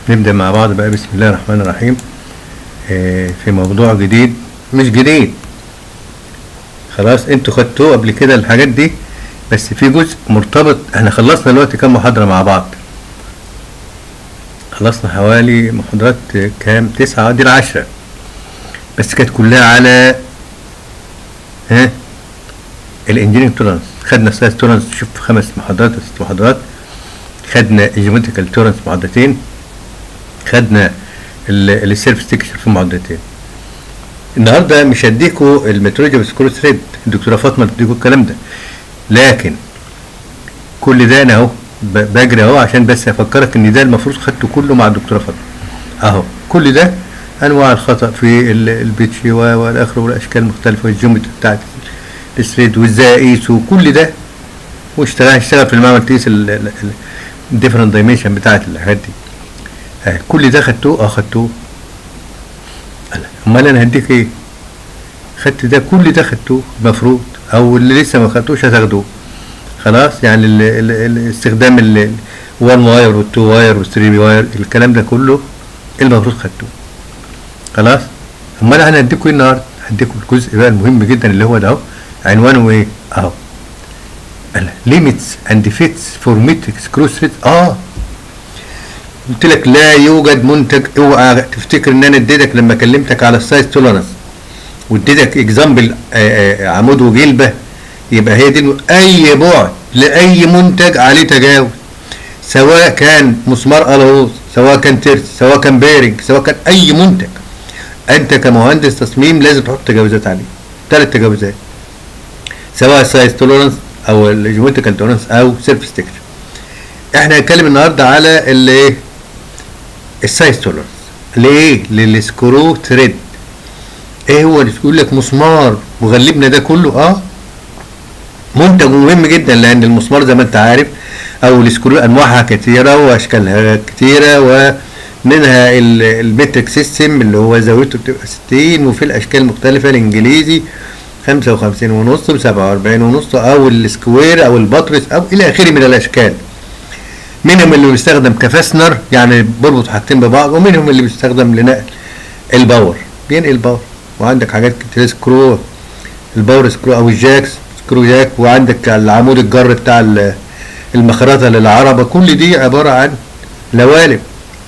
نبدأ مع بعض بقى بسم الله الرحمن الرحيم آه، في موضوع جديد مش جديد خلاص انتوا خدتوه قبل كده الحاجات دي بس في جزء مرتبط احنا خلصنا دلوقتي كام محاضرة مع بعض خلصنا حوالي محاضرات آه، كام تسعة دي العشرة بس كانت كلها على ها الانجينيرنج تولرانس خدنا سايز تولرانس شوف خمس محاضرات او ست محاضرات خدنا جيومتريكال تولرانس محاضرتين خدنا السيلف ستيكشر في محاضرتين النهارده مش هديكوا المترولوجي والسكرو ثريد الدكتوره فاطمه تديكوا الكلام ده لكن كل ده انا اهو ب- بجري اهو عشان بس افكرك ان ده المفروض خدته كله مع الدكتوره فاطمه اهو كل ده انواع الخطا في ال- البيتش و- والاخر والاشكال المختلفه والجيومتري بتاعت الثريد وازاي اقيسه وكل ده واشتغل اشتغل في المعمل تقيس الديفرنت دايمنشن بتاعت الحاجات دي آه، كل ده خدتوه اه خدتوه قال، امال انا هديك ايه خدت ده كل ده خدتوه المفروض او اللي لسه ما خدتوش هتاخدوه خلاص يعني ال ال ال استخدام ال 1 واير وال 2 واير وال 3 واير الكلام ده كله المفروض خدتوه خلاص امال انا هديكوا ايه النهارده هديكوا الجزء بقى المهم جدا اللي هو ده اهو عنوانه ايه اهو ليميتس اند فيتس فور ميتريك سكرو ثريد اه قلت لك لا يوجد منتج اوعى تفتكر ان انا اديتك لما كلمتك على السايز تولرانس واديتك اكزامبل عمود وجلبه يبقى هي دي الم- اي بعد لاي منتج عليه تجاوز سواء كان مسمار الوز سواء كان ترس سواء كان بيرنج سواء كان اي منتج انت كمهندس تصميم لازم تحط تجاوزات عليه ثلاث تجاوزات سواء السايز تولرانس او الجيومتريكال تولرانس او سيلف ستيكشر احنا هنتكلم النهارده على الايه السايز تولرانس ليه للسكرو ثريد ايه هو اللي يقول لك مسمار وغلبنا ده كله اه منتج مهم جدا لان المسمار زي ما انت عارف او السكرو انواعها كثيره واشكالها كثيره ومنها ال- المترك سيستم اللي هو زاويته بتبقى 60 وفي الاشكال المختلفه الانجليزي 55 ونص ب 47 ونص او السكوير او البطرس او الى اخره من الاشكال منهم اللي بيستخدم كفاسنر يعني بربط حاجتين ببعض ومنهم اللي بيستخدم لنقل الباور بينقل باور وعندك حاجات كتير سكرو الباور سكرو او الجاكس سكرو جاك وعندك العمود الجر بتاع ال- المخرطه للعربه كل دي عباره عن لوالب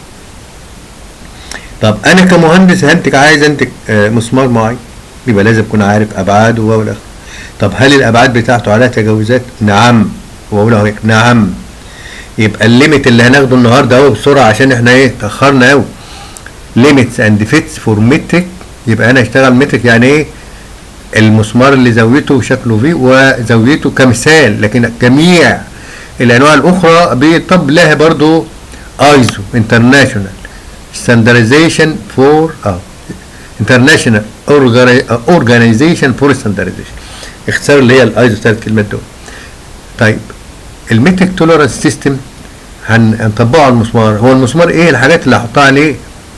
طب انا كمهندس هنتج عايز انتج آه، مسمار معين يبقى لازم اكون عارف ابعاده والى اخره طب هل الابعاد بتاعته عليها تجاوزات نعم واقول اهو نعم يبقى الليميت اللي هناخده النهارده اهو بسرعه عشان احنا ايه اتاخرنا قوي ليميتس اند فيتس فور متريك يبقى انا اشتغل متريك يعني ايه المسمار اللي زاويته وشكله فيه وزاويته كمثال لكن جميع الانواع الاخرى بيطب لها برضو ايزو انترناشونال ستاندرزيشن فور اه انترناشونال اورجانيزيشن فور ستاندرزيشن اختصار اللي هي الايزو ثلاث كلمات دول طيب الميتريك تولرانس سيستم هنطبقه على المسمار هو المسمار ايه الحاجات اللي هحطها عليه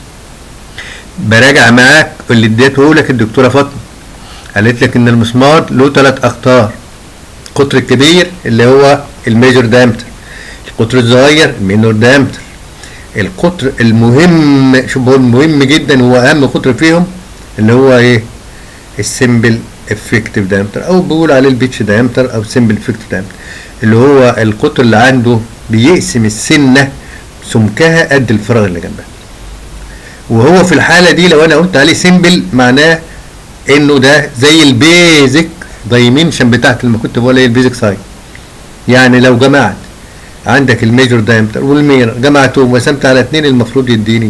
براجع معاك اللي اديته لك الدكتوره فاطمه قالت لك ان المسمار له ثلاث اقطار القطر الكبير اللي هو الميجور دامتر القطر الصغير المينور دامتر القطر المهم شوف هو المهم جدا هو اهم قطر فيهم اللي هو ايه السمبل افكتيف دامتر او بيقول عليه البيتش دامتر او سمبل افكتيف دامتر اللي هو القطر اللي عنده بيقسم السنه سمكها قد الفراغ اللي جنبها وهو في الحاله دي لو انا قلت عليه سمبل معناه انه ده زي البيزك دايمنشن بتاعت لما كنت بقول ايه البيزك ساين يعني لو جمعت عندك الميجور دايمتر والمير جمعتهم وقسمت على اتنين المفروض يديني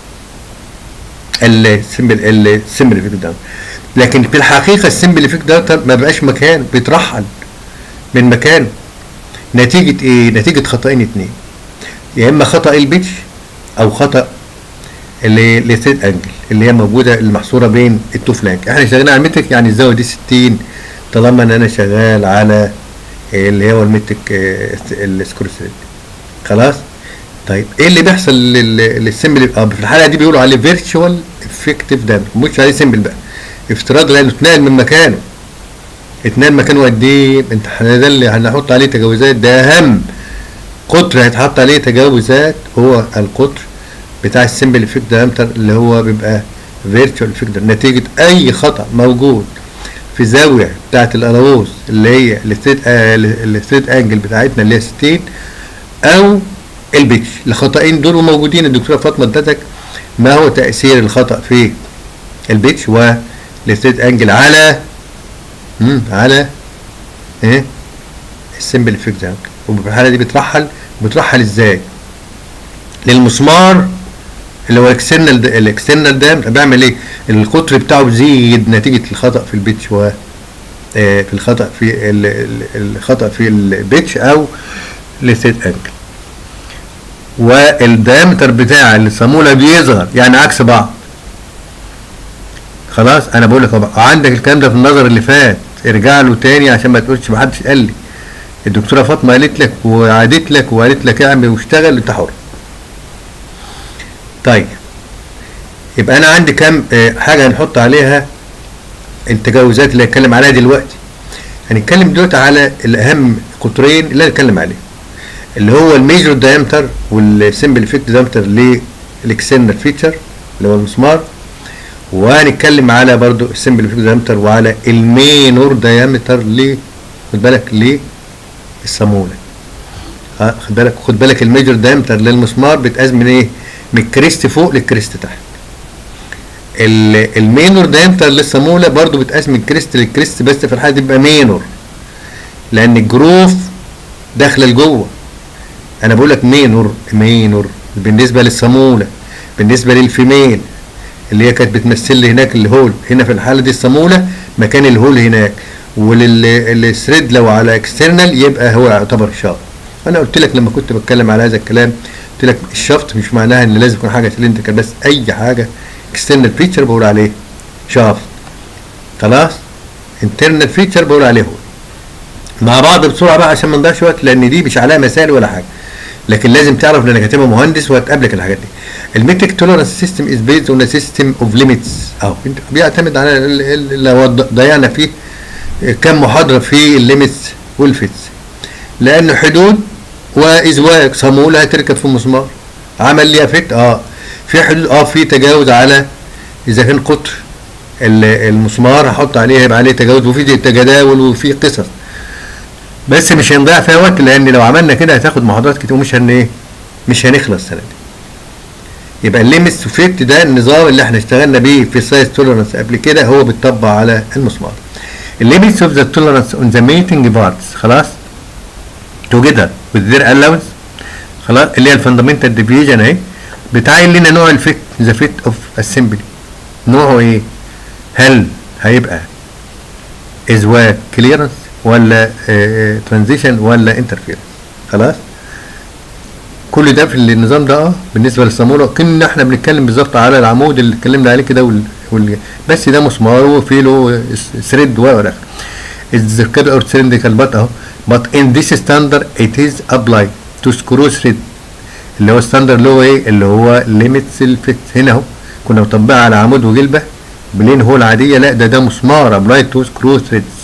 السمبل السمبل افكت دايمتر لكن في الحقيقه السمبل افكت دايمتر ما بقاش مكان بيترحل من مكانه نتيجه ايه؟ نتيجه خطأين اتنين يا اما خطأ البيتش او خطأ اللي الثريد انجل اللي هي موجوده المحصوره بين التو فلانك احنا شغالين على المترك يعني الزاويه دي 60 طالما ان انا شغال على اللي هو المترك السكرو ثريد خلاص طيب ايه اللي بيحصل لل- للسمبل اه في الحاله دي بيقولوا عليه فيرتشوال افكتيف دامج مش عليه سمبل بقى افتراض لانه اتنقل من مكانه اتنقل مكانه قد ايه انت ده اللي هنحط عليه تجاوزات ده اهم قطر هيتحط عليه تجاوزات هو القطر بتاع السمبل افكت دايمتر اللي هو بيبقى فيرتشوال افكت نتيجه اي خطا موجود في زاويه بتاعه الاراوز اللي هي الستريت الستريت انجل بتاعتنا اللي هي 60 او البيتش الخطأين دول موجودين الدكتوره فاطمه ادتك ما هو تاثير الخطا في البيتش والستريت انجل على مم على ايه السمبل افكت دايمتر وفي الحاله دي بترحل بترحل ازاي للمسمار اللي هو اكسترنال الاكسترنال ده بعمل ايه القطر بتاعه بيزيد نتيجه الخطا في البيتش و آه في الخطا في ال- ال- الخطا في البيتش او الستيت انجل والدايمتر بتاع الصاموله بيظهر يعني عكس بعض خلاص انا بقول لك أهو بقى. عندك الكلام ده في النظر اللي فات ارجع له تاني عشان ما تقولش ما حدش قال لي الدكتوره فاطمه قالت لك وعادت لك وقالت لك اعمل واشتغل انت حر طيب يبقى انا عندي كام آه، حاجه هنحط عليها التجاوزات اللي هنتكلم عليها دلوقتي هنتكلم دلوقتي على الاهم قطرين اللي هنتكلم عليهم اللي هو الميجور دايمتر والسمبل افكت دايمتر للاكسترنال فيتشر اللي هو المسمار وهنتكلم على برضو السمبل افكت دايمتر وعلى المينور دايمتر ل خد بالك للصاموله ها خد بالك خد بالك الميجور دايمتر للمسمار بيتقاس من ايه؟ من الكريست فوق للكريست تحت ال- المينور دايمتر للصاموله برضو بيتقاس من الكريست للكريست بس في الحاله دي بيبقى مينور لان الجروف داخله لجوه انا بقول لك مينور مينور بالنسبه للصاموله بالنسبه للفيميل اللي هي كانت بتمثل لي هناك الهول هنا في الحاله دي الصاموله مكان الهول هناك وللثريد لو على اكسترنال يبقى هو يعتبر شافت انا قلت لك لما كنت بتكلم على هذا الكلام قلت لك الشافت مش معناها ان لازم يكون حاجه سلندريكال بس اي حاجه اكسترنال فيتشر بقول عليه شافت خلاص انترنال فيتشر بقول عليه هول مع بعض بسرعه بقى عشان ما نضيعش وقت لان دي مش عليها مسائل ولا حاجه لكن لازم تعرف لانك هتبقى مهندس وهتقابلك الحاجات دي الميتريك توليرانس سيستم از بيزد اون سيستم اوف ليميتس اهو انت بيعتمد على ال- ال- لو ضيعنا فيه كم محاضره في الليميتس والفيتس لانه حدود وازواج صاموله هتركب في مسمار عمل ليها فيت اه في حدود اه في تجاوز على اذا كان قطر ال- المسمار هحط عليه هيبقى عليه تجاوز وفي تجاداول وفي قصص بس مش هنضيع فيها وقت لان لو عملنا كده هتاخد محاضرات كتير ومش هن ايه مش هنخلص السنه دي يبقى الليميتس وفيت ده النظام اللي احنا اشتغلنا بيه في سايز توليرانس قبل كده هو بيتطبق على المسمار الليميتس اوف ذا توليرانس اون ذا ميتنج بارتس خلاص توجدر with their allowance خلاص اللي هي الفاندامنتال ديفيجن اهي بتعين لنا نوع الفيت ذا فيت اوف اسمبلي نوعه ايه؟ هل هيبقى ازواج كليرنس ولا ترانزيشن ولا انترفيرنس خلاص كل ده في النظام ده اه بالنسبه للصاموله كنا احنا بنتكلم بالظبط على العمود اللي اتكلمنا عليه كده وال... وال... بس ده مسمار وفي له ثريد ولا الزركاب اور سلندريكال بات اهو but in this standard it is applied to screw thread اللي هو ستاندر اللي هو ايه اللي هو ليميتس الفيت هنا اهو كنا مطبقها على عمود وجلبه بلين هول عاديه لا ده ده مسمار applied to screw threads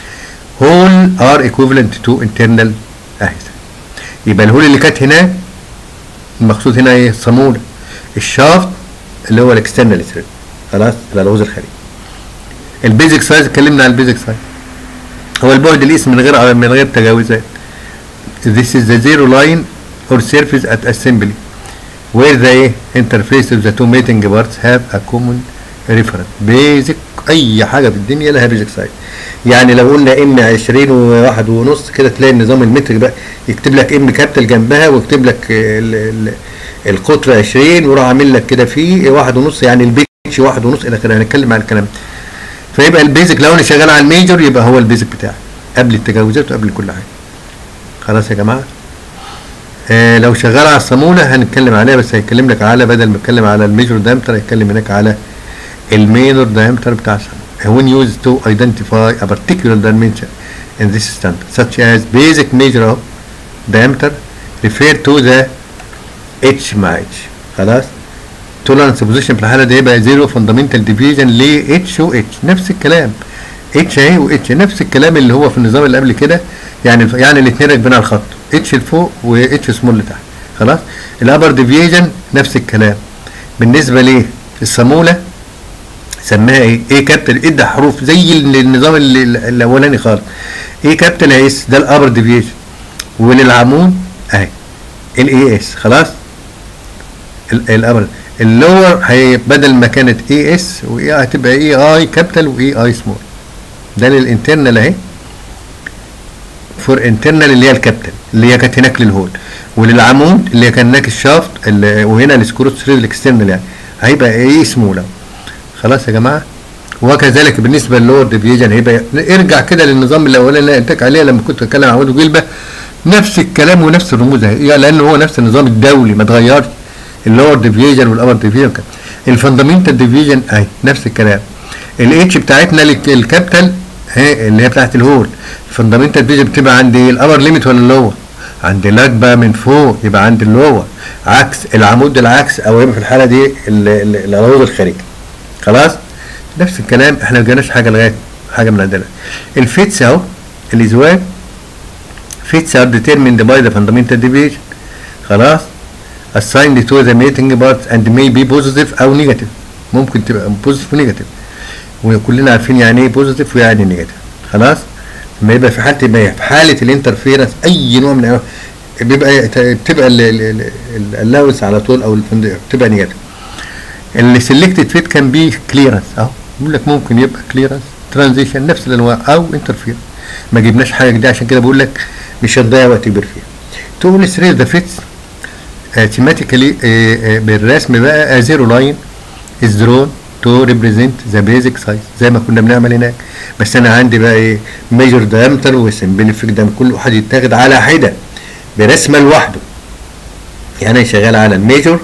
هول ار equivalent to internal اهي يبقى الهول اللي كانت هناك المقصود هنا ايه الصامولة الشافت اللي هو الاكسترنال ثريد خلاص الالغوز الخارجي البيزك سايز اتكلمنا عن البيزك سايز هو البعد الاسم من غير من غير تجاوزات This is the zero line or surface at assembly where the interface of the two mating parts have a common reference basic اي حاجه في الدنيا لها بيزك سايز يعني لو قلنا ام 20 وواحد ونص كده تلاقي النظام المتري بقى يكتب لك ام كابيتال جنبها ويكتب لك ال ال القطر 20 وراح عامل لك كده فيه واحد ونص يعني البيتش واحد ونص الى اخره هنتكلم عن الكلام ده فيبقى البيزك لو انا شغال على الميجر يبقى هو البيزك بتاعي قبل التجاوزات وقبل كل حاجه خلاص يا جماعه آه لو شغال على الصاموله هنتكلم عليها بس هيتكلم لك على بدل ما اتكلم على الميجر دايمتر هيتكلم هناك على المينور diameter بتاع الصامولة when used to identify a particular dimension in this standard such as basic measure of diameter refer to the h مع h خلاص tolerance position في الحالة دي يبقى zero fundamental division ل h و h نفس الكلام h اهي و h نفس الكلام اللي هو في النظام اللي قبل كده يعني يعني الاثنين راكبين على الخط h لفوق و h سمول لتحت خلاص الابر ديفيجن نفس الكلام بالنسبه ليه الصاموله سماها ايه ايه كابيتال ادى حروف زي ال- النظام ال- ال- الاولاني خالص ايه كابيتال اس ده الابر ديفيجن وللعمود اهي الاي اس خلاص ال- الابر اللور هي بدل ما كانت اي اس واي هتبقى اي اي كابيتال واي اي سمول ده للانترنال اهي فور انترنال اللي هي الكابيتال اللي هي كانت هناك للهول وللعمود اللي هي كان هناك الشافت اللي وهنا السكرو ثريد الاكسترنال يعني هيبقى ايه سمول خلاص يا جماعه وكذلك بالنسبه للور ديفيجن هيبقى ارجع كده للنظام الاولاني اللي قلت لك عليه لما كنت بتكلم عن عمود وجلبه نفس الكلام ونفس الرموز اهي لان هو نفس النظام الدولي ما اتغيرش اللور ديفيجن والابر ديفيجن الفاندامنتال ديفيجن اهي نفس الكلام الاتش بتاعتنا الك- الكابيتال اهي اللي هي بتاعت الهول الفاندامنتال ديفيجن بتبقى عند ايه الابر ليميت ولا اللور عند الركبه من فوق يبقى عند اللور عكس العمود العكس او يبقى في الحاله دي ال- ال- العروض الخارجي خلاص نفس الكلام احنا ما جبناش حاجه لغايه حاجه من عندنا الفيتس اهو الازواج fits are determined by the fundamental deviation خلاص assigned to the mating parts and may be positive او negative ممكن تبقى positive و negative وكلنا عارفين يعني ايه positive ويعني negative خلاص لما يبقى في حاله يبقى في حاله الانترفيرنس اي نوع من الأنواع بيبقى بتبقى اللاونس على طول او الفند- بتبقى نيجاتيف اللي سيلكتد فيت كان بي كليرنس اهو بيقول لك ممكن يبقى كليرنس ترانزيشن نفس الانواع او انترفيرنس ما جبناش حاجه جديده عشان كده بقول لك مش هتضيع وقت كبير فيها تقول سرير ذا فيتس ثيماتيكالي بالرسم بقى زيرو لاين از درون تو ريبريزنت ذا بيزك سايز زي ما كنا بنعمل هناك بس انا عندي بقى ايه ميجر دايمتر وسمبليفيك ده كل واحد يتاخد على حده برسمه لوحده يعني أنا شغال على الميجر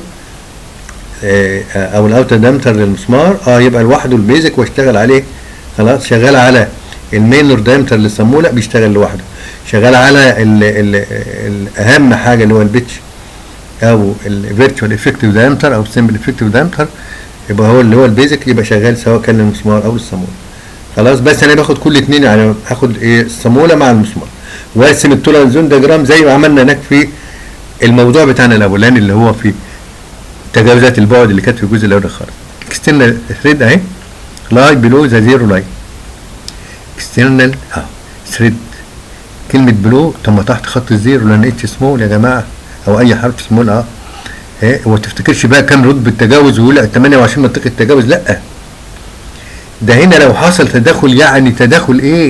آه، او الاوتر دايمتر للمسمار اه يبقى لوحده البيزك واشتغل عليه خلاص شغال على المينور دايمتر للصاموله بيشتغل لوحده شغال على ال ال الاهم حاجه اللي هو البيتش او الفيرتشوال افكتيف دايمتر او السمبل افكتيف دايمتر يبقى هو اللي هو البيزك يبقى شغال سواء كان للمسمار او للصاموله خلاص بس انا باخد كل اتنين يعني هاخد ايه الصاموله مع المسمار وارسم التولرنس زون دياجرام زي ما عملنا هناك في الموضوع بتاعنا الاولاني اللي هو في تجاوزات البعد اللي كانت في الجزء الاول خالص اكسترنال ثريد اهي لاي بلو ذا زيرو لاين اكسترنال اه ثريد كلمة بلو طب ما تحت خط الزيرو لان اتش سمول يا جماعة او اي حرف سمول اه ايه وما تفتكرش بقى كام رتبة تجاوز ويقول لك 28 منطقة تجاوز لا ده هنا لو حصل تداخل يعني تداخل ايه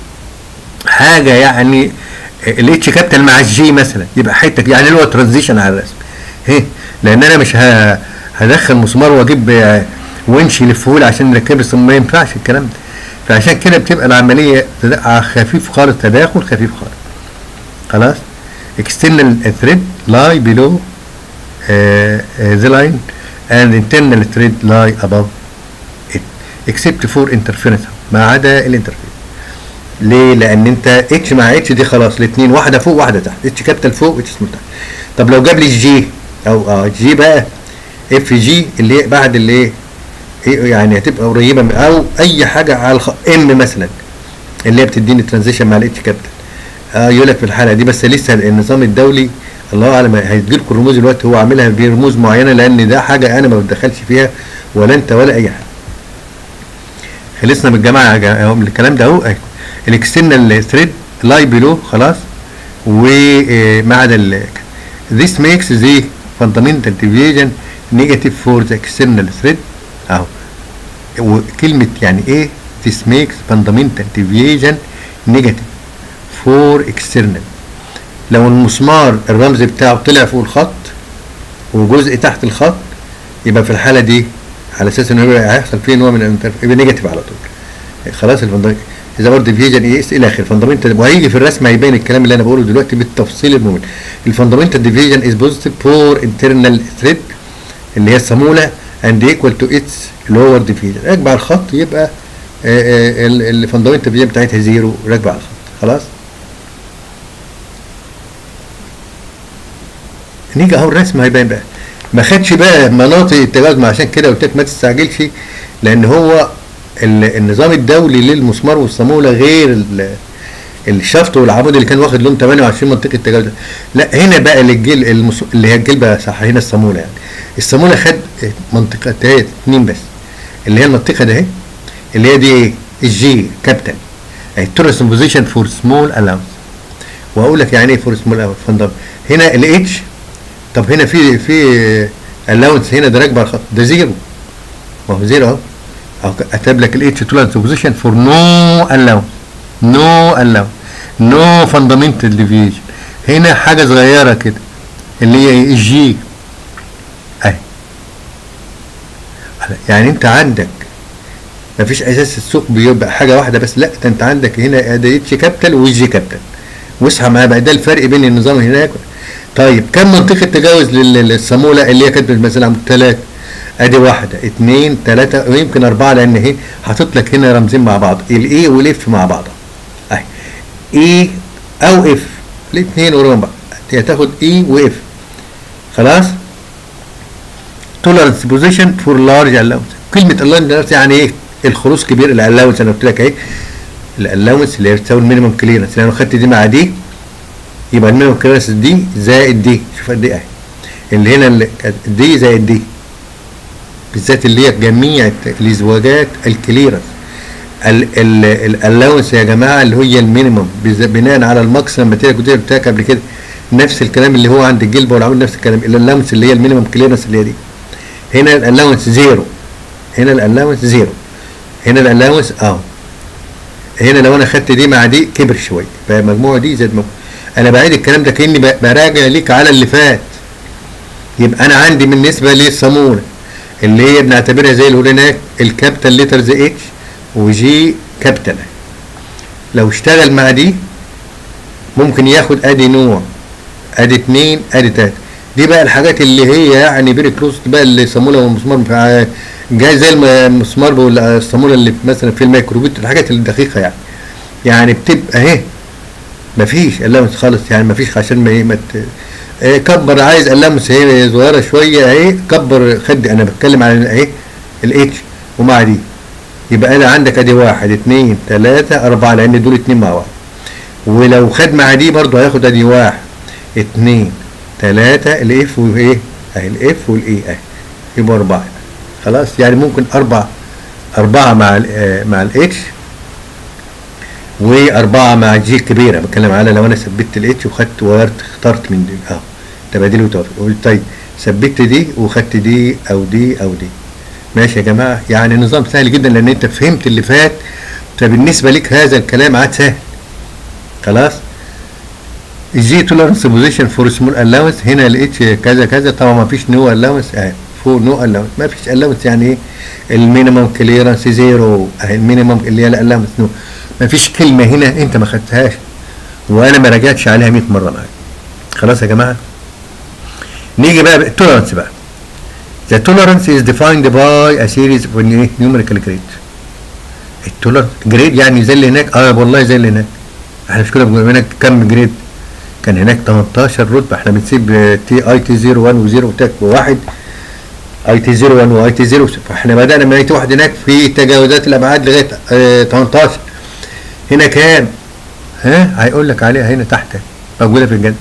حاجة يعني الاتش كابيتال مع الجي مثلا يبقى حته يعني اللي هو ترانزيشن على الرسم ايه لان انا مش ه- هدخل مسمار واجيب آه، ونش يلفهولي عشان نركب الصم ما ينفعش الكلام ده فعشان كده بتبقى العمليه تد- خفيف خالص تداخل خفيف خالص خلاص external thread lie below uh, uh, the line and internal thread lie above it except for interference ما عدا الانترفيرنس ليه؟ لان انت اتش مع اتش دي خلاص الاثنين واحده فوق واحده تحت اتش كابيتال فوق واتش سمول تحت طب لو جاب لي الجي او اه جي بقى اف جي اللي هي بعد اللي ايه إيه يعني هتبقى قريبه من او اي حاجه على الخ... ام مثلا اللي هي بتديني ترانزيشن مع الاتش كابيتال اه يقول لك في الحاله دي بس لسه النظام الدولي الله اعلم هيدي لكم الرموز دلوقتي هو عاملها برموز معينه لان ده حاجه انا ما بتدخلش فيها ولا انت ولا اي حاجه خلصنا من الجماعه يا جماعة، اهو من الكلام ده اهو اهي الاكسترنال ثريد لاي بلو خلاص وما عدا ال this makes the fundamental deviation negative for the external thread اهو وكلمة يعني ايه this makes fundamental deviation negative for external لو المسمار الرمز بتاعه طلع فوق الخط وجزء تحت الخط يبقى في الحالة دي على اساس انه يبقى هيحصل فيه نوع من الانتر يبقى نيجاتيف على طول خلاص الفندق اذا برضه ديفيجن اي اس الى اخره الفندمنتال وهيجي في الرسم هيبين الكلام اللي انا بقوله دلوقتي بالتفصيل الممل الفندمنتال ديفيجن از بوزيتيف فور انترنال ثريد اللي هي الصاموله اند ايكوال تو اتس لور ديفيجن اجمع الخط يبقى الفندمنتال ديفيجن بتاعتها زيرو راكبه على الخط خلاص نيجي اهو الرسم هيبان بقى ما خدش بقى مناطق التجاوز ما عشان كده قلت لك ما تستعجلش لان هو ال- النظام الدولي للمسمار والصاموله غير ال- الشفط والعمود اللي كان واخد لهم 28 منطقه تجاوز لا هنا بقى الجل المس... اللي هي الجلبه صح هنا الصاموله يعني الصاموله خد منطقه تلاتة اتنين بس اللي هي المنطقه ده اهي اللي هي دي ايه الجي كابيتال اهي تورس بوزيشن فور سمول الاونس واقول لك يعني ايه فور سمول الاونس فندم هنا الاتش طب هنا في في الاونس هنا ده راكب على الخط ده زيرو ما هو زيرو اهو اهو كتب لك الاتش تولرنس بوزيشن فور نو الاونس نو الاونس نو فاندامنتال ديفيجن هنا حاجه صغيره كده اللي هي الجي اهي يعني انت عندك مفيش اساس السوق بيبقى حاجه واحده بس لا ده انت عندك هنا ادي اتش كابيتال والجي كابيتال واصحى معايا بقى ده الفرق بين النظام هناك طيب كم منطقه تجاوز لل- للصاموله اللي هي كانت مثلا عند ثلاثه ادي واحده اثنين ثلاثه ويمكن اربعه لان اهي حاطط لك هنا رمزين مع بعض الاي والاف مع بعض اهي اي او اف الاثنين وراهم بعض هتاخد اي واف خلاص تولرنس بوزيشن فور لارج الاونس كلمه الاونس يعني ايه الخروج كبير الالاونس انا قلت لك اهي الالاونس اللي هي بتساوي المينيمم كليرنس لو خدت دي مع دي يبقى المينيمم كليرنس دي زائد دي شوف قد ايه اهي اللي هنا اللي كانت دي زائد دي بالذات اللي هي جميع الازواجات الكليرنس الالاونس يا جماعه اللي هي المينيمم بز- بناء على الماكسيمم ماتيريال كنت قلت لك قبل كده نفس الكلام اللي هو عند الجلب والعود نفس الكلام الالاونس اللي هي المينيمم كليرنس اللي هي دي هنا الالاونس زيرو هنا الالاونس زيرو هنا الالاونس اهو هنا لو انا خدت دي مع دي كبر شويه فمجموع دي زائد مجموع انا بعيد الكلام ده كاني ب- براجع ليك على اللي فات يبقى انا عندي بالنسبه للصاموله اللي هي بنعتبرها زي اللي هناك الكابيتال ليترز اتش وجي كابيتال لو اشتغل مع دي ممكن ياخد ادي نوع ادي اتنين ادي تلاته دي بقى الحاجات اللي هي يعني فيري كلوز بقى اللي صاموله والمسمار بتاع- جاي زي الم- المسمار والصاموله اللي في- مثلا في الميكروبيت الحاجات الدقيقه يعني يعني بتبقى اهي مفيش قلامس خالص يعني مفيش عشان ما ايه ما ت- إيه كبر عايز قلامس هي صغيره شويه اهي كبر خد انا بتكلم عن اهي الاتش ومع دي يبقى انا عندك ادي واحد اتنين تلاته اربعه لان دول اتنين مع بعض ولو خد مع دي برضه هياخد ادي واحد اتنين تلاته الاف وايه اهي الاف والاي اهي يبقوا اربعه خلاص يعني ممكن اربع اربعه مع ال آه، مع الاتش واربعه مع جي كبيره بتكلم على لو انا ثبت الاتش وخدت وغيرت اخترت من دي اه تبادل وتوافق قلت طيب ثبت دي وخدت دي او دي او دي ماشي يا جماعه يعني نظام سهل جدا لان انت فهمت اللي فات فبالنسبه لك هذا الكلام عاد سهل خلاص الجي تولرنس بوزيشن فور سمول الاونس هنا الاتش كذا كذا طبعا ما فيش نو الاونس اهي فوق نو الاونس ما فيش الاونس يعني ايه المينيمم كليرنس زيرو اهي المينيمم اللي هي الالاونس نو ما فيش كلمه هنا انت ما خدتهاش وانا ما راجعتش عليها 100 مره معاك خلاص يا جماعه نيجي بقى التولرنس بقى The tolerance is defined by a series of إيه؟ numerical grade. التولرنس جريد يعني زي اللي هناك اه والله زي اللي هناك احنا مش كنا بنقول هناك كم جريد كان هناك 18 رتبه احنا بنسيب تي اي تي 01 و0 تك وواحد اي تي 01 واي تي 0 فاحنا بدانا من اي تي واحد هناك في تجاوزات الابعاد لغايه اه 18 هنا كام؟ ها هيقول لك عليها هنا تحت موجوده في الجنة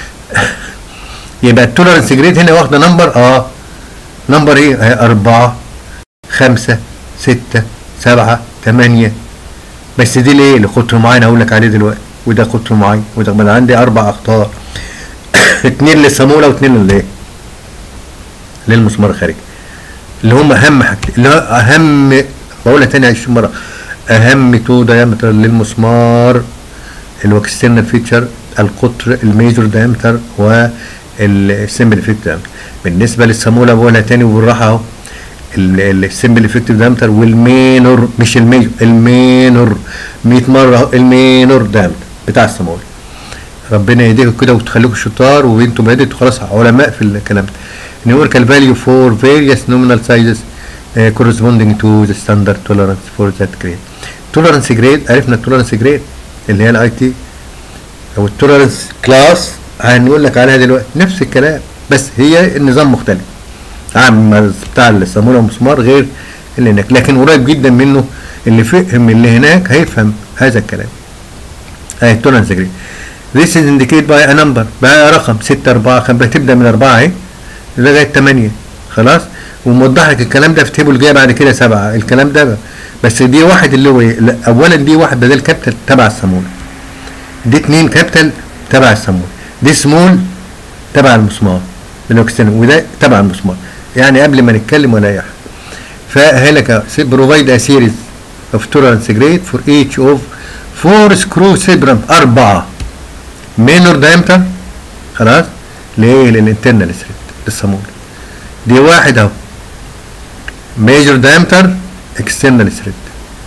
يبقى التولرنس جريد هنا واخده نمبر اه نمبر ايه؟ اهي أربعة خمسة ستة سبعة ثمانية بس دي ليه؟ لقطر معين هقول لك عليه دلوقتي وده قطر معين وده ما أنا عندي أربع أقطار اتنين للصامولة واتنين للايه؟ للمسمار الخارجي اللي هم أهم حاجتين اللي هو أهم بقولها تاني 20 مرة أهم تو دايمتر للمسمار اللي هو اكسترنال فيتشر القطر الميجور دايمتر والسمبل افكت دايمتر بالنسبه للصاموله بقولها تاني وبالراحه اهو السمبل افكتيف دايمتر والمينور مش الميجور المينور 100 مره اهو المينور دايمتر بتاع الصاموله ربنا يهديكم كده وتخليكم شطار وانتم بقيتوا خلاص علماء في الكلام ده numerical value for various nominal sizes uh, corresponding to the standard tolerance for that grade tolerance grade عرفنا التولرنس جريد اللي هي الاي تي او التولرنس كلاس هنقول لك عليها دلوقتي نفس الكلام بس هي النظام مختلف عام بتاع الصاموله والمسمار غير اللي هناك لكن قريب جدا منه اللي فهم اللي هناك هيفهم هذا الكلام اهي التولرنس جريد This is indicated by a number بقى رقم 6 4 5 تبدا من 4 اهي لغايه 8 خلاص وموضح لك الكلام ده في تيبل جاي بعد كده سبعه الكلام ده بس دي واحد اللي هو ايه لا، اولا دي واحد بدل كابيتال تبع الصاموله دي اتنين كابيتال تبع الصاموله دي سمول تبع المسمار بالاكسترنال وده تبع المسمار يعني قبل ما نتكلم ولا اي حاجه فهلك بروفايد ا سيريز اوف تولرانس جريد فور ايتش اوف فور سكرو سيبرم اربعه مينور دايمتر خلاص ليه للانترنال ثريد للصاموله دي واحد اهو ميجر دايمتر اكسترنال ثريد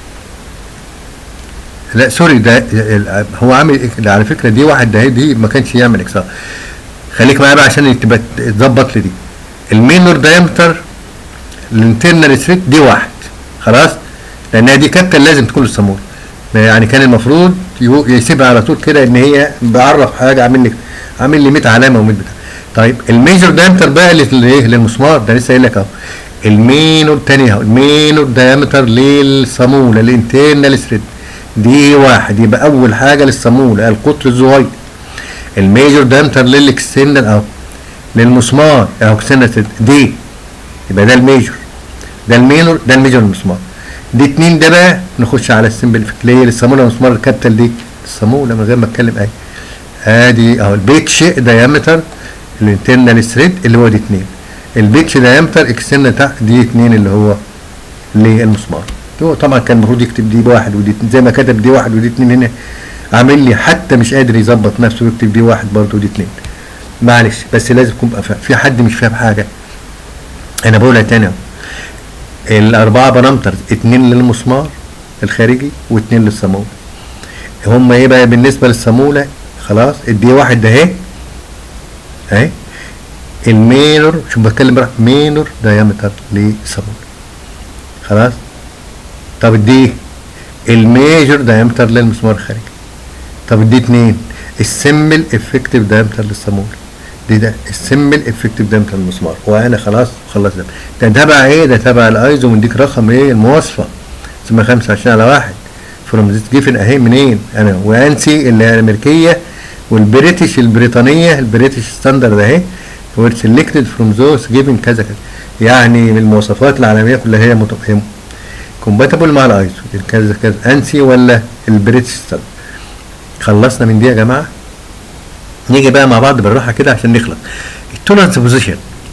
لا سوري ده ال- هو عامل ده على فكره دي واحد ده دي ما كانش يعمل اكسار خليك معايا بقى عشان تبقى تظبط لي دي المينور دايمتر الانترنال ثريد دي واحد خلاص لانها دي كابتن لازم تكون للصاموله يعني كان المفروض يو- يسيبها على طول كده ان هي بعرف حاجه عامل لي عامل لي 100 علامه و100 بتاع طيب الميجر دايمتر بقى لل- ايه للمسمار ده لسه قايل لك اهو المينور تاني اهو المينور دايمتر للصاموله الانترنال ثريد دي واحد يبقى اول حاجه للصاموله القطر الصغير الميجر دايمتر للاكسترنال اهو للمسمار اهو اكسترنال ثريد دي يبقى ده الميجر ده المينور ده الميجر المسمار دي اتنين ده بقى نخش على السمبل ليه للصاموله المسمار الكابيتال دي الصاموله من غير ما اتكلم اي ادي اهو البيتش دايمتر الانترنال ثريد اللي هو دي اتنين البيتش دايمتر اكسترنال تحت دي اتنين اللي هو للمسمار هو طبعا كان المفروض يكتب دي واحد ودي اتنين زي ما كتب دي واحد ودي اتنين هنا عامل لي حتى مش قادر يظبط نفسه ويكتب دي واحد برضه ودي اتنين معلش بس لازم يكون بقى فاهم في حد مش فاهم حاجه انا بقولها تاني اهو الاربعه بارامترز اتنين للمسمار الخارجي واتنين للصاموله هم ايه بقى بالنسبه للصاموله خلاص الدي واحد ده اهي اهي المينور شوف بتكلم بقى مينور دايمتر للصاموله خلاص طب الدي الميجر دايمتر للمسمار الخارجي طب الدي اتنين السمبل افكتيف دايمتر للصاموله دي ده السمبل افكتيف دايمتر للمسمار وانا خلاص خلص ده ده تبع ايه ده تبع الايزو مديك رقم ايه المواصفه اسمها 25 على واحد فروم ذيس جيفن اهي منين انا وانسي اللي هي الامريكيه والبريتش البريطانيه البريتش ستاندرد اهي were selected from those given كذا كذا يعني من المواصفات العالميه كلها هي مت- كومباتبل مع الايزو كذا كذا انسي ولا البريتش ستاندرد خلصنا من دي يا جماعه نيجي بقى مع بعض بالراحه كده عشان نخلص التولرنس بوزيشن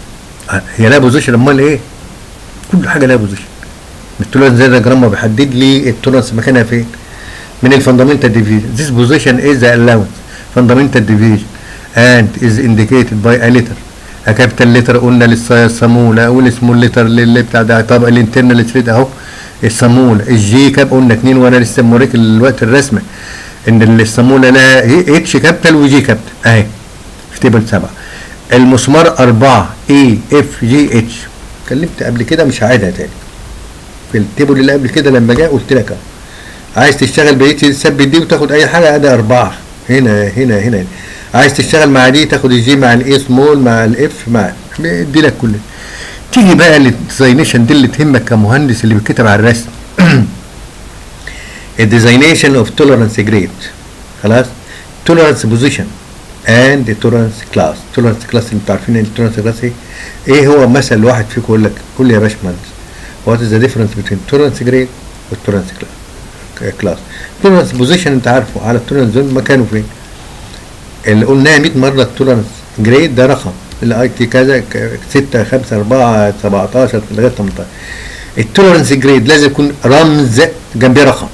هي لها بوزيشن امال ايه كل حاجه لها بوزيشن التولرنس زي الجرام ما بيحدد لي التولرنس مكانها فين من الفاندامنتال ديفيجن this position is the allowance fundamental division and is indicated by a letter a capital letter قلنا للصامولة والسمول letter للي بتاع ده طب الانترنال ثريد اهو الصامولة الجي كاب قلنا اتنين وانا لسه موريك الوقت الرسمه ان الصامولة لها اتش كابيتال وجي كابيتال اهي في تيبل سبعة المسمار أربعة اي اف جي اتش اتكلمت قبل كده مش هعيدها تاني في التيبل اللي قبل كده لما جاء قلت لك اهو عايز تشتغل بقيت تثبت دي وتاخد اي حاجه ادي اربعه هنا هنا هنا عايز تشتغل مع دي تاخد الجي مع الاي سمول مع الاف مع بيدي لك كل تيجي بقى للديزاينيشن دي اللي تهمك كمهندس اللي بيتكتب على الرسم الديزاينيشن اوف توليرانس جريد خلاص توليرانس بوزيشن اند توليرانس كلاس توليرانس كلاس اللي انتوا عارفين التوليرانس كلاس ايه ايه هو مثل واحد فيكم يقول لك قول لي يا باشمهندس وات از ذا ديفرنس بين توليرانس جريد والتوليرانس كلاس كلاس توليرانس بوزيشن انت عارفه على التوليرانس زون مكانه فين اللي قلناها 100 مره التوليرانس جريد ده رقم الاي تي كذا 6 5 4 17 لغايه 18 التوليرانس جريد لازم يكون رمز جنبيه رقم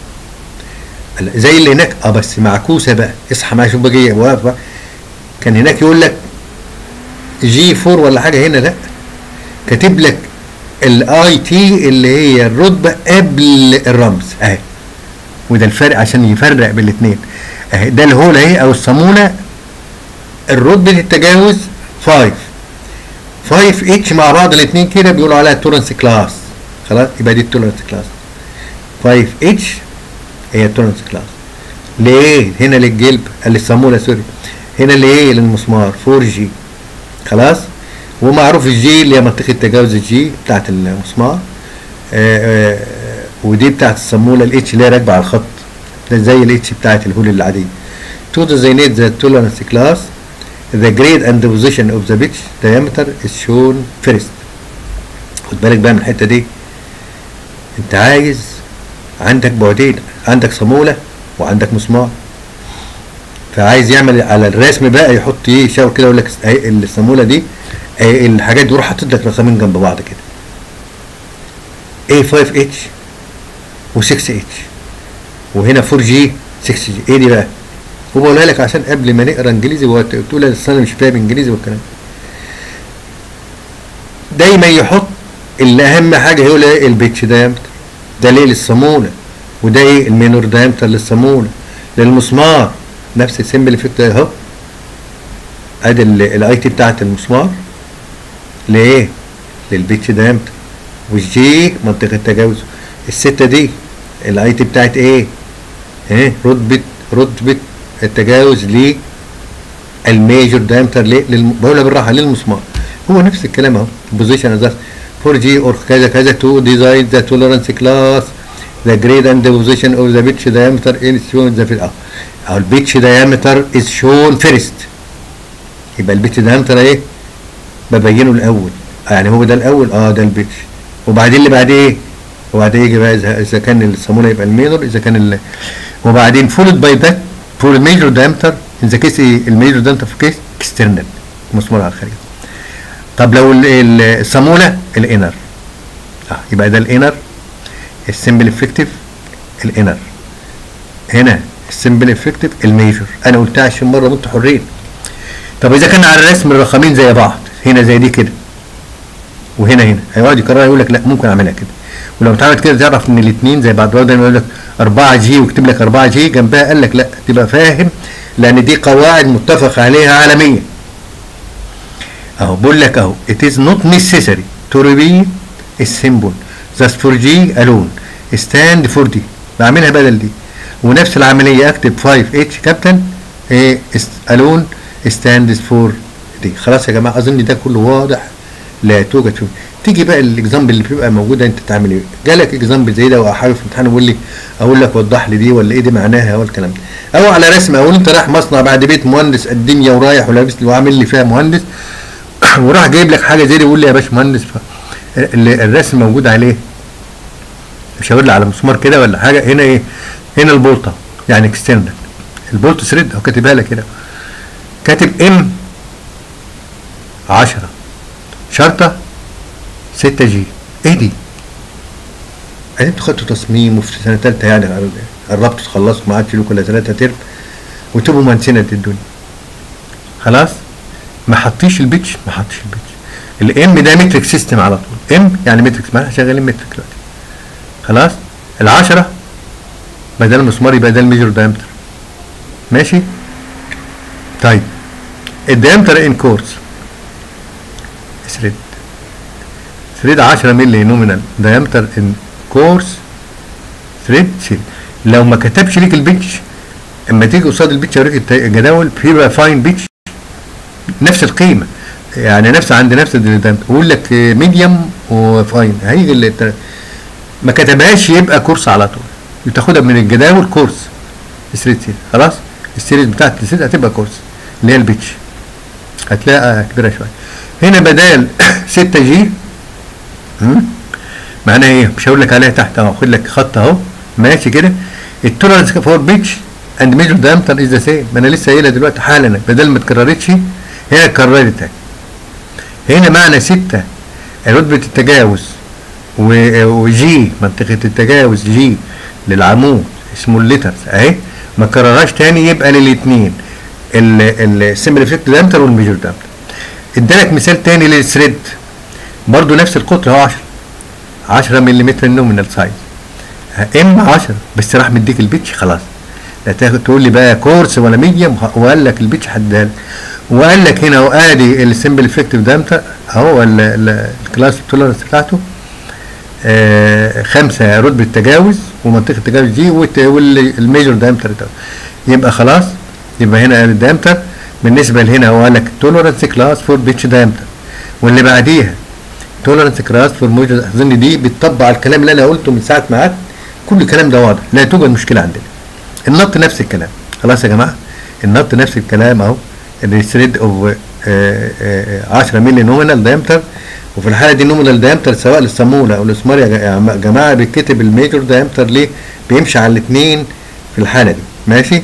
زي اللي هناك اه بس معكوسه بقى اصحى معايا شوف بقى واقف بقى كان هناك يقول لك جي 4 ولا حاجه هنا لا كاتب لك الاي تي اللي هي الرتبه قبل الرمز اهي وده الفرق عشان يفرق بين الاثنين اهي ده الهول اهي او الصاموله الرتبه التجاوز 5 5 اتش مع بعض الاثنين كده بيقولوا عليها تورنس كلاس خلاص يبقى دي التورنس كلاس 5 اتش هي التورنس كلاس ليه هنا للجلب للصاموله سوري هنا ليه للمسمار 4 جي خلاص ومعروف الجي اللي هي منطقه تجاوز الجي بتاعت المسمار آآ آآ ودي بتاعت الصاموله الاتش اللي هي راكبه على الخط ده زي الاتش بتاعت الهول العاديه to designate the tolerance class the grade and the position of the pitch diameter is shown first خد بالك بقى من الحته دي انت عايز عندك بعدين عندك صاموله وعندك مسمار فعايز يعمل على الرسم بقى يحط ايه يشاور كده يقول لك اهي الصاموله دي اهي الحاجات دي يروح حاطط لك رقمين جنب بعض كده A5H و6H وهنا 4G 6G ايه دي بقى؟ وبقولها لك عشان قبل ما نقرا انجليزي وتقول اصل انا مش فاهم انجليزي والكلام دايما يحط اللي اهم حاجه يقول ايه البيتش دايمتر ده ليه للصاموله وده ايه المينور دايمتر للصاموله للمسمار نفس السيمبل افكت اهو ادي الاي تي بتاعت المسمار لايه للبيتش دايمتر والجي منطقه التجاوز السته دي الاي تي بتاعت ايه ايه رتبه رتبه التجاوز للميجور دايمتر ليه للم... بقولها بالراحه للمسمار هو نفس الكلام اهو بوزيشن ازاز 4 جي اور كذا كذا تو ديزاين ذا توليرانس كلاس ذا جريد اند بوزيشن اوف ذا بيتش دايمتر ان شون ذا في اه او البيتش دايمتر از شون فيرست يبقى البيتش دايمتر ايه ببينه الاول يعني هو ده الاول اه ده البيتش وبعدين اللي بعديه ايه وبعدين يجي بقى اذا اذا كان الصاموله يبقى المينور اذا كان ال... وبعدين فولد باي ذات فور الميجور دايمتر ان ذا كيس الميجور دايمتر في كيس اكسترنال مسمار على الخارج طب لو الصاموله الانر اه يبقى ده الانر السمبل افكتيف الانر هنا السمبل افكتيف الميجور انا قلتها 20 مره وانتوا حرين طب اذا كان على الرسم الرقمين زي بعض هنا زي دي كده وهنا هنا هيقعد يكرر يقول لك لا ممكن اعملها كده ولو اتعملت كده تعرف ان الاثنين زي بعض برضه يقول لك 4 جي ويكتب لك 4 جي جنبها قال لك لا تبقى فاهم لان دي قواعد متفق عليها عالميا اهو بقول لك اهو it is not necessary to repeat السيمبل thus for G alone stand for D بعملها بدل دي ونفس العملية اكتب 5H كابتن ايه alone stands for D خلاص يا جماعة اظن ده كله واضح لا توجد فيه تيجي بقى الاكزامبل اللي بيبقى موجوده انت تعمل ايه؟ جالك اكزامبل زي ده وحابب في امتحان يقول لي اقول لك وضح لي دي ولا ايه دي معناها او الكلام ده او على رسم او انت رايح مصنع بعد بيت مهندس الدنيا ورايح ولابس وعامل لي فيها مهندس وراح جايب لك حاجه زي دي يقول لي يا باشمهندس الرسم موجود عليه مش هقول لي على مسمار كده ولا حاجه هنا ايه؟ هنا البولطه يعني اكسترنال البولت ثريد او كاتبها لك كده كاتب ام 10 شرطه 6 جي ايه دي؟ يعني انتوا خدتوا تصميم وفي سنه ثالثه يعني قربتوا تخلصوا ما عادش لكم الا ثلاثه ترم وتبقوا مهندسين قد الدنيا خلاص؟ ما حطيش البيتش ما حطيش البيتش الام ده مترك سيستم على طول ام يعني مترك ما احنا شغالين مترك دلوقتي خلاص؟ العشرة بدل مسمار يبقى ده الميجر دايمتر ماشي؟ طيب الدايمتر ان كورس ثريد ثريد 10 مللي نومينال دايمتر ان كورس ثريد شيل لو ما كتبش ليك البيتش اما تيجي قصاد البيتش اوريك الجداول بيبقى فاين بيتش نفس القيمه يعني نفس عند نفس الدايمتر يقول لك ميديوم وفاين هيجي اللي ما كتبهاش يبقى كورس على طول تاخدها من الجداول كورس ثريد سيل خلاص السيريز بتاعت الثريد هتبقى كورس اللي هي البيتش هتلاقيها كبيره شويه هنا بدال 6 جي معناها ايه مش هقول لك عليها تحت اهو خد لك خط اهو ماشي كده التولرنس فور بيتش اند ميجر دايمتر از ذا سيم ما انا لسه قايلها دلوقتي حالا بدل ما اتكررتش هنا اتكررت تاني هنا معنى 6 رتبه التجاوز وجي منطقه التجاوز جي للعمود اسمه الليترز اهي ما كررهاش تاني يبقى للاثنين السيمبل افكت دايمتر والميجر دايمتر ادالك مثال تاني للثريد برضو نفس القطر هو 10 10 ملم النومينال سايز ام 10 بس راح مديك البيتش خلاص لا تاخد تقول لي بقى كورس ولا ميديوم وقال لك البيتش حدها لك وقال لك هنا وادي السمبل افكتيف دايمتر اهو الكلاس تولرنس بتاعته آه خمسه رتبه تجاوز ومنطقه التجاوز دي والميجر دايمتر يبقى خلاص يبقى هنا الدايمتر بالنسبه لهنا هو قال لك تولرنس كلاس فور بيتش دايمتر واللي بعديها تولرنس كلاس فور موجود اظن دي بتطبق على الكلام اللي انا قلته من ساعه ما قعدت كل الكلام ده واضح لا توجد مشكله عندنا النط نفس الكلام خلاص يا جماعه النط نفس الكلام اهو الثريد اوف 10 مللي نومينال دايمتر وفي الحاله دي نومينال دايمتر سواء للصاموله او الاسمار يا جا- جماعه بيتكتب الميجور دايمتر ليه؟ بيمشي على الاثنين في الحاله دي ماشي؟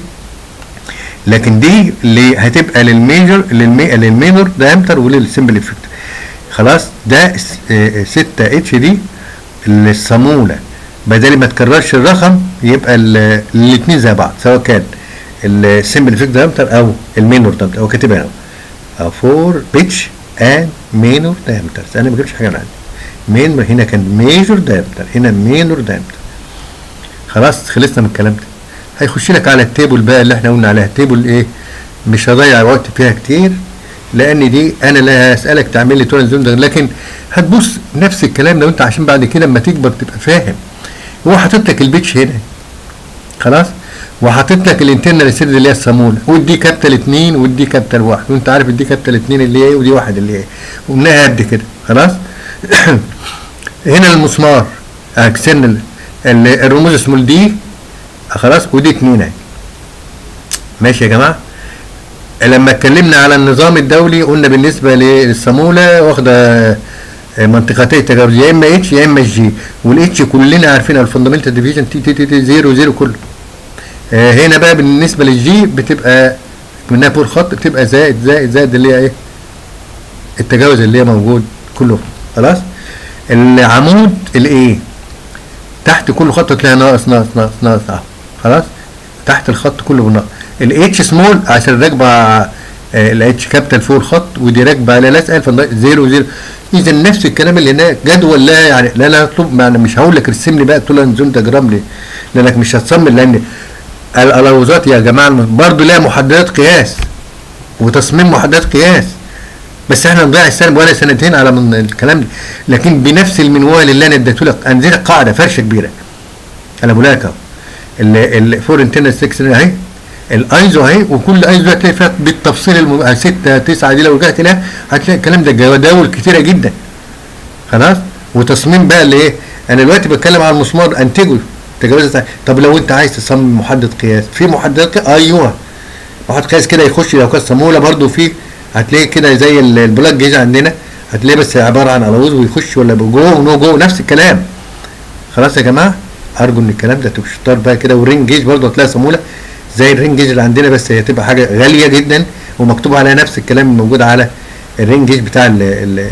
لكن دي اللي هتبقى للميجر للمي للمينور دايمتر وللسمبل افكت خلاص ده 6 اتش دي للصاموله بدل ما تكررش الرقم يبقى الاثنين زي بعض سواء كان السمبل افكت دايمتر او المينور دايمتر او كاتبها اهو فور بيتش اند مينور دايمتر انا ما جبتش حاجه من عندي مين هنا كان ميجور دايمتر هنا مينور دايمتر خلاص خلصنا من الكلام ده هيخش لك على التيبل بقى اللي احنا قلنا عليها التيبل ايه مش هضيع وقت فيها كتير لان دي انا لا هسالك تعمل لي تورنت زون لكن هتبص نفس الكلام لو انت عشان بعد كده اما تكبر تبقى فاهم هو حاطط لك البيتش هنا خلاص وحاطط لك الانترنال سيرد اللي هي الصاموله ودي كابيتال 2 ودي كابيتال 1 وانت عارف دي كابيتال 2 اللي هي ايه ودي 1 اللي هي ايه ومنها قد كده خلاص هنا المسمار اكسن الرموز اسمه دي خلاص ودي 2 اهي ماشي يا جماعه لما اتكلمنا على النظام الدولي قلنا بالنسبه للصاموله واخده منطقتي تجاوز يا اما اتش يا اما جي والاتش كلنا عارفين الفندمنتال ديفيجن تي تي تي تي 0 0 كله آه هنا بقى بالنسبه للجي بتبقى منها فوق الخط بتبقى زائد زائد زائد اللي هي ايه التجاوز اللي هي موجود كله خلاص العمود الايه تحت كل خط تلاقي ناقص ناقص ناقص ناقص اهو خلاص تحت الخط كله بالناقص الاتش سمول عشان راكبه الاتش كابيتال فوق الخط ودي راكبه على لازقه زيرو زيرو اذا نفس الكلام اللي هناك جدول لا يعني لا لا اطلب يعني مش هقول لك ارسم لي بقى طول زون دياجرام ليه لانك مش هتصمم لان الالوزات يا جماعه برضه لها محددات قياس وتصميم محددات قياس بس احنا نضيع السنه ولا سنتين على من الكلام ده لكن بنفس المنوال اللي انا اديته لك انزل قاعده فرشه كبيره انا بقول لك اهو الفور انترنال 6 اهي الايزو اهي وكل ايزو هتلاقي فيها بالتفصيل الم... 6 9 دي لو رجعت لها هتلاقي الكلام ده جداول كتيره جدا خلاص وتصميم بقى اللي ايه انا دلوقتي بتكلم على المسمار انتجه تجاوزت طب لو انت عايز تصمم محدد قياس في محددات ايوه محدد قياس كده يخش لو كان صاموله برده في هتلاقي كده زي البلاك جيج عندنا هتلاقي بس عباره عن الوز ويخش ولا جوه ونو جوه نفس الكلام خلاص يا جماعه ارجو ان الكلام ده تبقى شطار بقى كده والرينج جيج برده هتلاقي صاموله زي الرينج جيج اللي عندنا بس هي تبقى حاجه غاليه جدا ومكتوب عليها نفس الكلام الموجود على الرينج جيج بتاع ال ال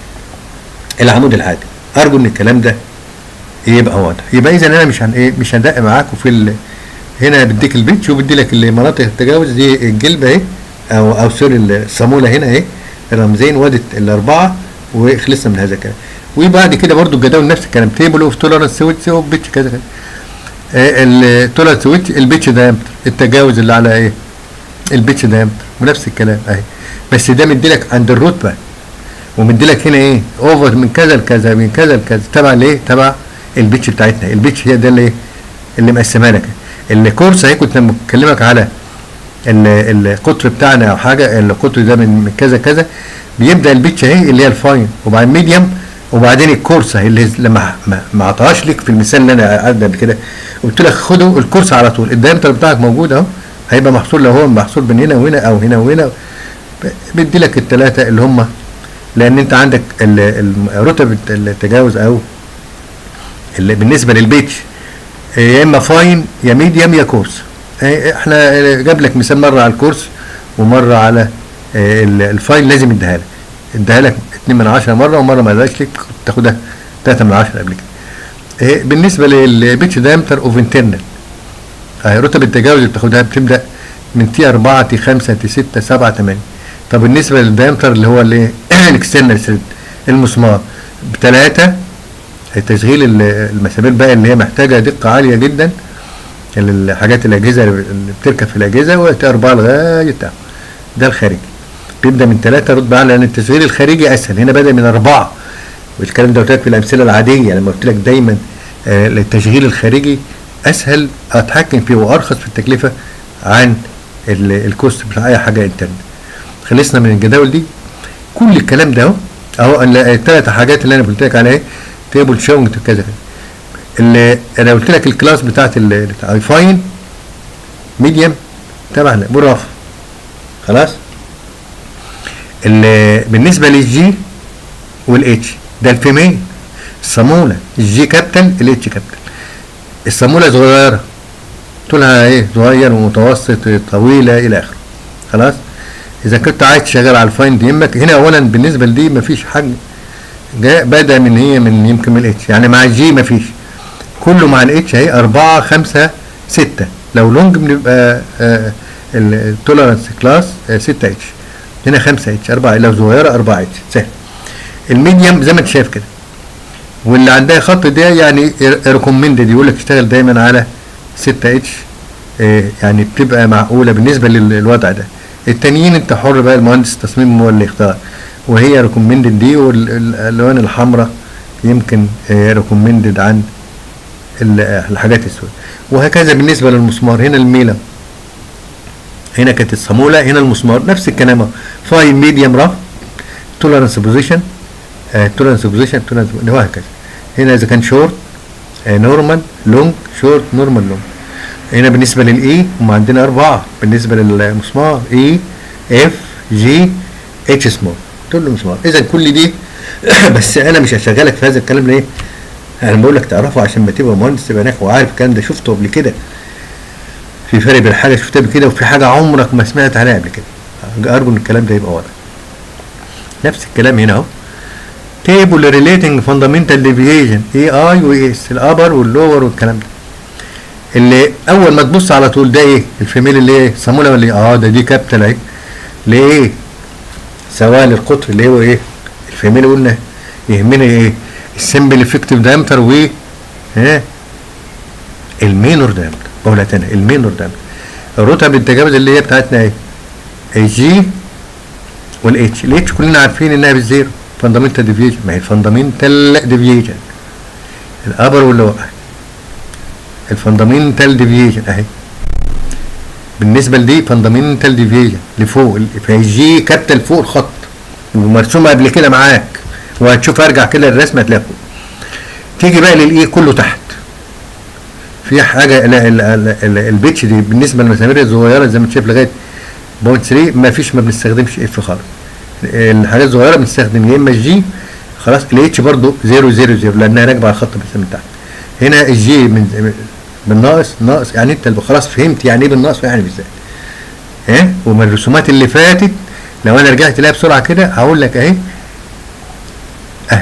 العمود العادي ارجو ان الكلام ده يبقى واضح يبقى اذا انا مش هن ايه مش هندق معاكم في ال هنا بديك البيتش وبدي لك مناطق التجاوز دي الجلبه اهي او او سوري الصاموله هنا اهي الرمزين وادي الاربعه وخلصنا من هذا الكلام وبعد كده برضو الجداول نفس الكلام تيبل اوف تولرنس سويتش اوف بيتش كذا كذا التولرنس سويتش البيتش دايمتر التجاوز اللي على ايه البيتش دايمتر ونفس الكلام اهي بس ده مديلك عند الرتبه ومديلك هنا ايه اوفر من كذا لكذا من كذا لكذا تبع ليه تبع البيتش بتاعتنا البيتش هي ده اللي اللي مقسمها لك الكورس اهي كنت بكلمك على القطر بتاعنا او حاجه القطر ده من كذا كذا بيبدا البيتش اهي اللي هي الفاين وبعدين ميديوم وبعدين الكورس اهي اللي لما ما عطاهاش لك في المثال اللي انا قاعد قبل كده قلت لك خده الكورس على طول الدايمتر بتاعك موجود اهو هيبقى محصور لو هو محصور بين هنا وهنا او هنا وهنا بيدي لك الثلاثه اللي هم لان انت عندك رتب التجاوز او اللي بالنسبه للبيتش يا اما فاين يا ميديوم يا كورس احنا جاب لك مثال مره على الكورس ومره على الفاين لازم يديها لك اديها لك 2 من 10 مره ومره ما ادهاش لك تاخدها 3 من 10 قبل كده بالنسبه للبيتش دايمتر اوف انترنال رتب التجاوز اللي بتاخدها بتبدا من تي 4 تي 5 تي 6 7 8 طب بالنسبه للدايمتر اللي هو اللي الاكسترنال ثريد المسمار بثلاثه تشغيل المسامير بقى اللي هي محتاجه دقه عاليه جدا الحاجات الاجهزه اللي بتركب في الاجهزه وتي 4 لغايه ده الخارجي بيبدا من ثلاثه رتبه اعلى لان التشغيل الخارجي اسهل هنا بدا من اربعه والكلام ده قلت لك في الامثله العاديه لما قلت لك دايما آه التشغيل الخارجي اسهل اتحكم فيه وارخص في التكلفه عن الكوست بتاع اي حاجه انترنت خلصنا من الجداول دي كل الكلام ده اهو اهو الثلاث حاجات اللي انا قلت لك عليها تيبل شونج كذا اللي انا قلت لك الكلاس بتاعت الايفاين ميديوم تبع مرافق خلاص اللي بالنسبه للجي والاتش ده الفيميل الصامولة الجي كابيتال الاتش كابيتال الصامولة صغيرة طولها ايه صغير ومتوسط طويلة الى اخره خلاص اذا كنت عايز تشغل على الفايند يمك هنا اولا بالنسبة لدي مفيش حاجة جاء بدا من هي من يمكن من الاتش يعني مع الجي مفيش كله مع الاتش اهي أربعة خمسة ستة لو لونج بنبقى التولرانس كلاس 6 اتش هنا 5 اتش 4 لو صغيره 4 اتش سهل الميديم زي ما انت شايف كده واللي عندها خط ده يعني ريكومندد يقول لك اشتغل دايما على 6 اتش يعني بتبقى معقوله بالنسبه للوضع ده التانيين انت حر بقى المهندس التصميم هو اللي يختار وهي ريكومندد دي والالوان الحمراء يمكن ريكومندد عن الحاجات السوداء وهكذا بالنسبه للمسمار هنا الميله هنا كانت الصاموله هنا المسمار نفس الكلام فاي ميديوم راف تولرنس بوزيشن تولرنس بوزيشن تولرنس وهكذا هنا اذا كان شورت نورمال لونج شورت نورمال لونج هنا بالنسبه للاي هم عندنا اربعه بالنسبه للمسمار اي اف جي اتش سمول كله مسمار اذا كل دي بس انا مش هشغلك في هذا الكلام ليه؟ انا بقول لك تعرفه عشان ما تبقى مهندس تبقى ناجح وعارف الكلام ده شفته قبل كده في فرق بين حاجه شفتها قبل كده وفي حاجه عمرك ما سمعت عليها قبل كده ارجو ان الكلام ده يبقى واضح نفس الكلام هنا اهو تيبل ريليتنج فاندامنتال ديفيجن اي اي واي اس الابر واللور والكلام ده اللي اول ما تبص على طول ده ايه الفيميل اللي ايه صاموله ولا ايه اه ده دي كابيتال اهي ليه سواء للقطر اللي هو ايه الفيميل قلنا يهمنا ايه السمبل افكتيف دايمتر و ها المينور دايمتر بقولها تاني المينور دايمتر الرتب التجاوز اللي هي بتاعتنا ايه الجي والاتش الاتش كلنا عارفين انها بالزيرو فاندامنتال ديفيجن ما هي الفاندامنتال ديفيجن الابر واللور الفاندامنتال ديفيجن اهي بالنسبه لدي فاندامنتال ديفيجن لفوق فهي الجي كابيتال فوق الخط ومرسومه قبل كده معاك وهتشوف ارجع كده الرسمه هتلاقي فوق تيجي بقى للاي كله تحت في حاجه لا البيتش دي بالنسبه للمسامير الصغيره زي ما انت شايف لغايه بوينت 3 ما فيش ما بنستخدمش اف خالص الحاجات الصغيره بنستخدم يا اما الجي خلاص الاتش برضو 0 0 0 لانها راكبه على الخط بس من تحت هنا الجي من بالناقص ناقص يعني انت خلاص فهمت يعني ايه بالناقص ويعني بالذات ها ومن الرسومات اللي فاتت لو انا رجعت لها بسرعه كده هقول لك اهي اهي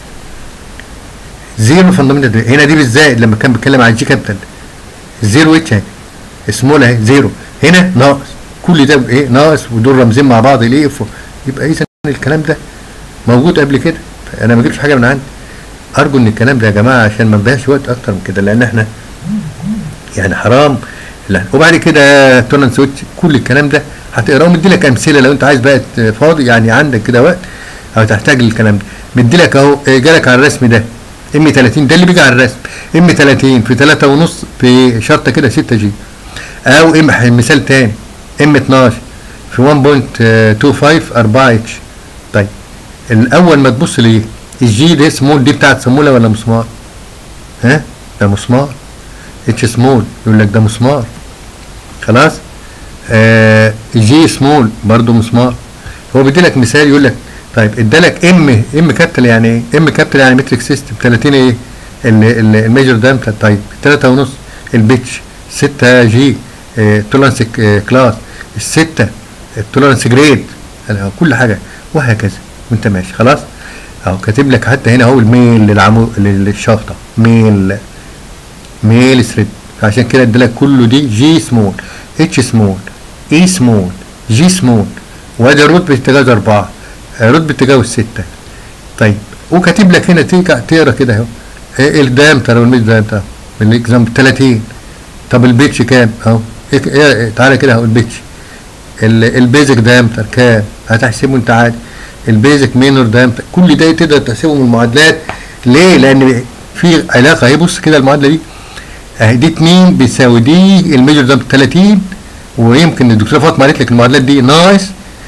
زيرو فاندامنتال هنا دي بالذات لما كان بيتكلم على الجي كابيتال زيرو اتش اهي سمول اهي زيرو هنا ناقص كل ده ايه ناقص ودول رمزين مع بعض ليه اف يبقى اذا الكلام ده موجود قبل كده انا ما جبتش حاجه من عندي ارجو ان الكلام ده يا جماعه عشان ما نضيعش وقت اكتر من كده لان احنا يعني حرام لا وبعد كده تورن سويتش كل الكلام ده هتقراه مدي لك امثله لو انت عايز بقى فاضي يعني عندك كده وقت او تحتاج للكلام ده مدي لك اهو جالك على الرسم ده ام 30 ده اللي بيجي على الرسم ام 30 في 3 ونص في شرطه كده 6 جي او ام مثال تاني ام 12 في 1.25 4 اتش طيب الاول ما تبص ليه الجي ده سمول دي بتاعت صاموله ولا مسمار ها ده مسمار اتش سمول يقول لك ده مسمار خلاص آه جي سمول برضو مسمار هو بيدي لك مثال يقول لك طيب ادالك ام ام كابيتال يعني ايه ام كابيتال يعني متريك سيستم 30 ايه الميجر دامتر طيب 3 ونص البيتش 6 جي اه تولرانس اه كلاس الستة التولرانس جريد كل حاجه وهكذا وانت ماشي خلاص اهو كاتب لك حتى هنا اهو الميل للعمو للشافطه ميل ميل ثريد عشان كده ادالك كله دي جي سمول اتش سمول اي سمول جي سمول وادي الرتبه تتجاوز اربعه رتبه تتجاوز سته طيب وكاتب لك هنا تقرا كده اهو ايه الدايمتر والميد دايمتر بالاكزامبل 30 طب البيتش كام اهو إيه إيه تعالى كده اهو البيتش البيزك دايمتر كام هتحسبه انت عادي البيزك مينور دايمتر كل ده تقدر تحسبه من المعادلات ليه لان في علاقه اهي بص كده المعادله دي اهي دي 2 بيساوي دي الميجر دايمتر 30 ويمكن الدكتوره فاطمه قالت لك المعادلات دي ناقص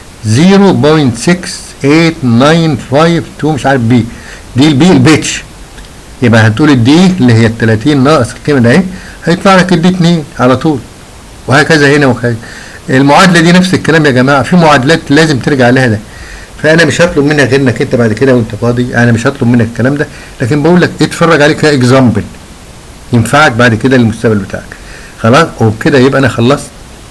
0.68952 مش عارف بي دي البي البيتش يبقى هتقول الدي اللي هي ال 30 ناقص القيمه ده اهي هيطلع لك الدي 2 على طول وهكذا هنا وهكذا المعادله دي نفس الكلام يا جماعه في معادلات لازم ترجع لها ده فانا مش هطلب منك غير انك انت بعد كده وانت فاضي انا مش هطلب منك الكلام ده لكن بقول لك اتفرج عليه كاكزامبل ينفعك بعد كده للمستقبل بتاعك خلاص وبكده يبقى انا خلصت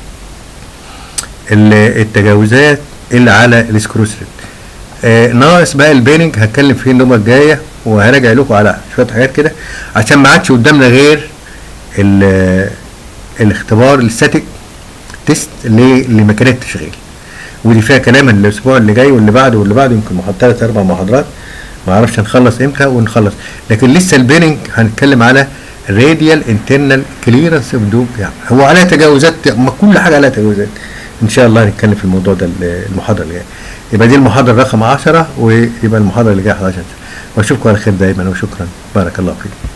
ال- التجاوزات اللي على السكرو ثريد آه ناقص بقى البيرنج هتكلم فيه النوبه الجايه وهراجع لكم على شويه حاجات كده عشان ما عادش قدامنا غير ال- الاختبار الستاتيك تيست ل- لمكانات التشغيل ودي فيها كلام الاسبوع اللي جاي واللي بعده واللي بعده يمكن محاضرات ثلاث اربع محاضرات ما اعرفش هنخلص امتى ونخلص لكن لسه البيرنج هنتكلم على راديال انترنال كليرنس اوف دوب يعني هو عليها تجاوزات ما كل حاجه عليها تجاوزات ان شاء الله هنتكلم في الموضوع ده المحاضره اللي جايه يبقى دي المحاضره رقم 10 ويبقى المحاضره اللي جايه 11 واشوفكم على خير دايما وشكرا بارك الله فيكم